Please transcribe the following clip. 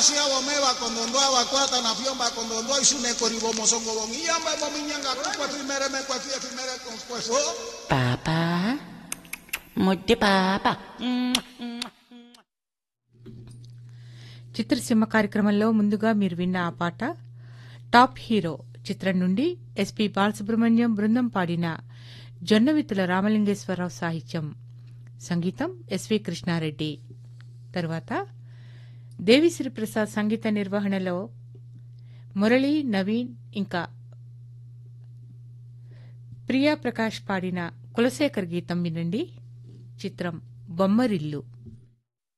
basi awo mewa kondondo awakwata na vyomba kondondo isune koribo mosongo bongi yamba bominyanga kwa timere me kwa tia timere kwa so పాపా ముద్దు పాప చిత్రసీమ కార్యక్రమంలో ముందుగా మీరు విన్న ఆ పాట టాప్ హీరో చిత్రం నుండి ఎస్పి బాలసుబ్రహ్మణ్యం బృందం పాడిన జొన్నవిత్తుల రామలింగేశ్వరరావు సాహిత్యం సంగీతం ఎస్వి కృష్ణారెడ్డి తరువాత దేవిశ్రీ ప్రసాద్ సంగీత నిర్వహణలో మురళి నవీన్ ఇంకా ప్రియా ప్రకాష్ పాడిన కులశేఖర్ గీతం వినండి చిత్రం బొమ్మరిల్లు